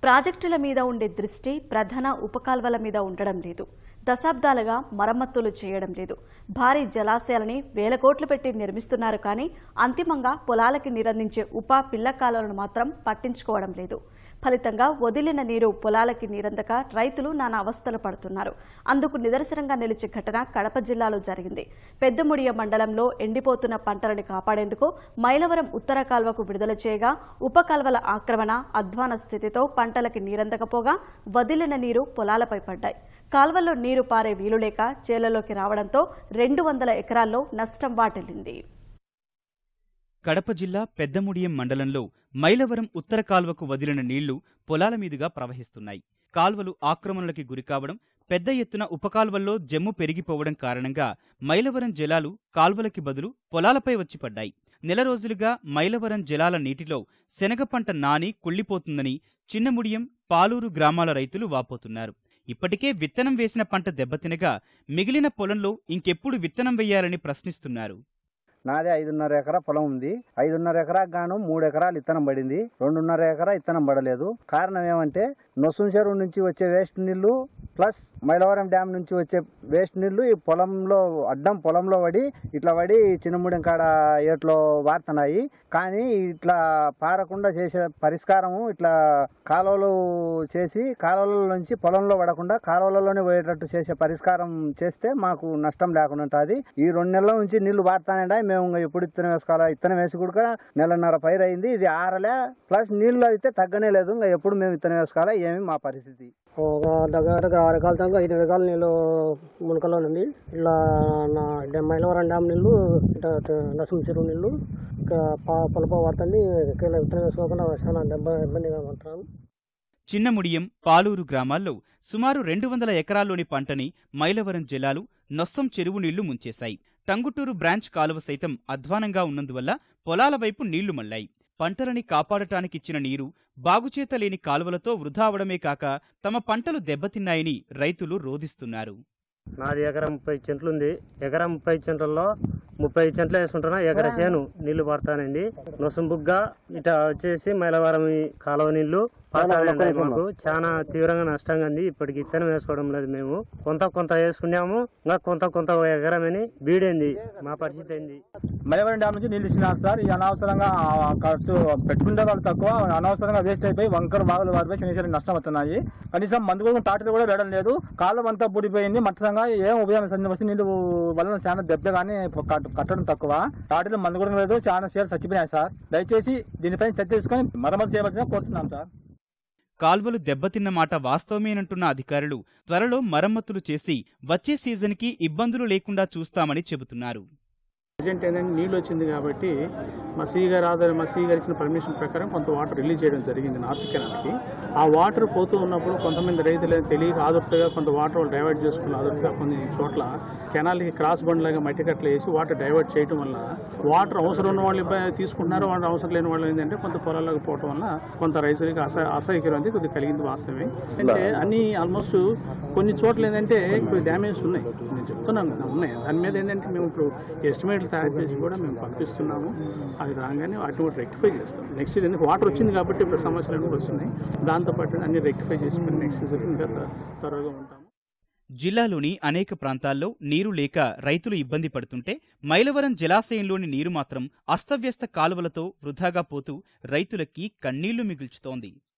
ప్రాజెక్టుల మీద ఉండే దృష్టి ప్రధాన ఉపకాల్వల మీద ఉండడం లేదు దశాబ్దాలుగా మరమ్మతులు చేయడం లేదు భారీ జలాశయాలని వేల కోట్లు పెట్టి నిర్మిస్తున్నారు కానీ అంతిమంగా పొలాలకి నీరందించే ఉప పిల్ల కాలువలను మాత్రం పట్టించుకోవడం లేదు ఫలితంగా వదిలిన నీరు పొలాలకి నీరందక రైతులు నానా అవస్థలు పడుతున్నారు అందుకు నిదర్శనంగా నిలిచే ఘటన కడప జిల్లాలో జరిగింది పెద్దముడియ మండలంలో ఎండిపోతున్న పంటలను కాపాడేందుకు మైలవరం ఉత్తర కాల్వకు విడుదల చేయగా ఉప కాల్వల ఆక్రమణ అధ్వాన స్థితితో పంటలకి నీరందకపోగా వదిలిన నీరు పొలాలపై పడ్డాయి కాల్వల్లో నీరు పారే వీలులేక చేలలోకి రావడంతో రెండు వందల ఎకరాల్లో నష్టం వాటిల్లింది కడప జిల్లా పెద్దముడియం మండలంలో మైలవరం ఉత్తర కాల్వకు వదిలిన నీళ్లు పొలాల మీదుగా ప్రవహిస్తున్నాయి కాల్వలు ఆక్రమణలకి గురికావడం పెద్ద ఎత్తున ఉపకాల్వల్లో జమ్ము పెరిగిపోవడం కారణంగా మైలవరం జలాలు కాల్వలకి బదులు పొలాలపై వచ్చి పడ్డాయి నెల రోజులుగా మైలవరం జలాల నీటిలో శనగ పంట నాని కుళ్ళిపోతుందని చిన్నముడియం పాలూరు గ్రామాల రైతులు వాపోతున్నారు ఇప్పటికే విత్తనం వేసిన పంట దెబ్బతినగా మిగిలిన పొలంలో ఇంకెప్పుడు విత్తనం వేయాలని ప్రశ్నిస్తున్నారు నాదే ఐదున్నర ఎకరా పొలం ఉంది ఐదున్నర ఎకరాకు గాను మూడు ఎకరాలు ఇత్తనం పడింది రెండున్నర ఎకరా ఇత్తనం పడలేదు కారణం ఏమంటే నొస్సుం చెరువు నుంచి వచ్చే వేస్ట్ నీళ్లు ప్లస్ మైలవరం డ్యామ్ నుంచి వచ్చే వేస్ట్ నీళ్లు ఈ పొలంలో అడ్డం పొలంలో పడి ఇట్లా పడి చిన్నముడిం కాడ ఏట్లో వారుతున్నాయి కానీ ఇట్లా పారకుండా చేసే పరిష్కారము ఇట్లా కాలువలు చేసి కాలువల నుంచి పొలంలో పడకుండా కాలువలలోనే పోయేటట్టు చేసే పరిష్కారం చేస్తే మాకు నష్టం లేకుండా ఉంటుంది ఈ రెండు నెలల నుంచి నీళ్లు వాడుతానండి మేము ఇంకా ఎప్పుడు ఇత్తనం వేసుకోవాలా ఇత్తనం వేసి కూడా నెలన్నర పైరు అయింది ఇది ఆరలే ప్లస్ నీళ్లు అయితే తగ్గనే లేదు ఇంకా ఎప్పుడు మేము ఇత్తనం వేసుకోవాలా ఏమి మా పరిస్థితి ఒక దగ్గర దగ్గర ఆరు ఎకరాల దాకా ఐదు ఎకరాల నీళ్ళు మునకలో ఉంది ఇలా నా డ్యామ్ మైలవరం డ్యామ్ నీళ్ళు ఇట్లా నరసింహ చెరువు నీళ్ళు ఇంకా ప- పొలప పడుతుంది కీల విత్తనం వేసుకోకుండా చాలా దెబ్బ ఇబ్బందిగా పడుతున్నాం చిన్నముడియం పాలూరు గ్రామాల్లో సుమారు రెండు వందల ఎకరాల్లోని పంటని మైలవరం జలాలు నొస్సం చెరువు నీళ్లు ముంచేశాయి టంగుటూరు బ్రాంచ్ కాలువ సైతం అధ్వానంగా ఉన్నందువల్ల పొలాల వైపు నీళ్లు మళ్లాయి పంటలని కాపాడటానికిచ్చిన నీరు బాగుచేత లేని కాలువలతో వృధా అవడమే కాక తమ పంటలు దెబ్బతిన్నాయని రైతులు రోదిస్తున్నారు నాది ఎకరా ముప్పై చెంట్లు ఉంది ఎకరా ముప్పై చెంట్లలో ముప్పై చెంట్లు వేసుకుంటున్నా ఎకరా చేను నీళ్లు పడతానండి నొసంబుగ్గా ఇట వచ్చేసి మైలవరం ఈ కాలువ నీళ్లు పడతానండి మాకు చాలా తీవ్రంగా నష్టంగా ఉంది ఇప్పటికి ఇత్తనం వేసుకోవడం లేదు మేము కొంత కొంత వేసుకున్నాము ఇంకా కొంత కొంత ఎకరమని బీడైంది మా పరిస్థితి ఏంది మైలవరం డ్యామ్ నుంచి నీళ్ళు ఇచ్చినారు సార్ ఈ అనవసరంగా ఆ ఖర్చు పెట్టుకుంటే వాళ్ళు తక్కువ అనవసరంగా వేస్ట్ అయిపోయి వంకర బాగులు వారిపై చిన్న చిన్న నష్టం వస్తున్నాయి కనీసం మందు కూడా టాటర్ కూడా వేయడం లేదు కాలం అంతా బూడిపోయింది మొత్తంగా ఏం ఉపయోగం సందర్భం నీళ్ళు వల్ల చాలా దెబ్బ కానీ కట్టడం తక్కువ టాటర్లు మందు కూడా లేదు చాలా షేర్ చచ్చిపోయినాయి సార్ దయచేసి దీనిపై చర్చ తీసుకొని మరమ్మతు చేయవలసిందిగా కోరుతున్నాం సార్ కాల్వలు దెబ్బతిన్న మాట వాస్తవమేనంటున్న అధికారులు త్వరలో మరమ్మతులు చేసి వచ్చే సీజన్కి ఇబ్బందులు లేకుండా చూస్తామని చెబుతున్నారు ప్రజెంట్ ఏంటంటే నీళ్ళు వచ్చింది కాబట్టి మా సీ గారు ఆధార మా సీ గారు ఇచ్చిన పర్మిషన్ ప్రకారం కొంత వాటర్ రిలీజ్ చేయడం జరిగింది నార్త్ కెనాల్కి ఆ వాటర్ పోతూ ఉన్నప్పుడు కొంతమంది రైతులు తెలియక ఆదుర్తగా కొంత వాటర్ వాళ్ళు డైవర్ట్ చేసుకుని ఆదుర్తగా కొన్ని చోట్ల కెనాల్కి క్రాస్ బండ్ లాగా మట్టి కట్టలు వేసి వాటర్ డైవర్ట్ చేయడం వల్ల వాటర్ అవసరం ఉన్న వాళ్ళు ఇబ్బంది తీసుకుంటున్నారు వాళ్ళు అవసరం లేని వాళ్ళు ఏంటంటే కొంత పొలాలకు పోవడం వల్ల కొంత రైతులకి అస అసహ్యకరం అనేది కొద్దిగా కలిగింది వాస్తవమే అంటే అన్ని ఆల్మోస్ట్ కొన్ని చోట్ల ఏంటంటే కొద్ది డ్యామేజ్ ఉన్నాయి నేను చెప్తున్నాను కదా ఉన్నాయి దాని మీద ఏంటంటే మేము ఇప్పుడు ఎస్టిమేట్లు తయారు చేసి కూడా మేము పంపిస్తున్నాము అది రాగానే వాటిని కూడా రెక్టిఫై చేస్తాం నెక్స్ట్ ఎందుకు వాటర్ వచ్చింది కాబట్టి ఇప్పుడు సమస్యలు కూడా వస్తున్నాయి దాంతోపాటు అన్ని రెక్టిఫై చేసుకుని నెక్స్ట్ సీజన్ ఇంకా త్వరగా ఉంటాము జిల్లాలోని అనేక ప్రాంతాల్లో నీరు లేక రైతులు ఇబ్బంది పడుతుంటే మైలవరం జలాశయంలోని నీరు మాత్రం అస్తవ్యస్త కాలువలతో వృధాగా పోతూ రైతులకి కన్నీళ్లు మిగుల్చుతోంది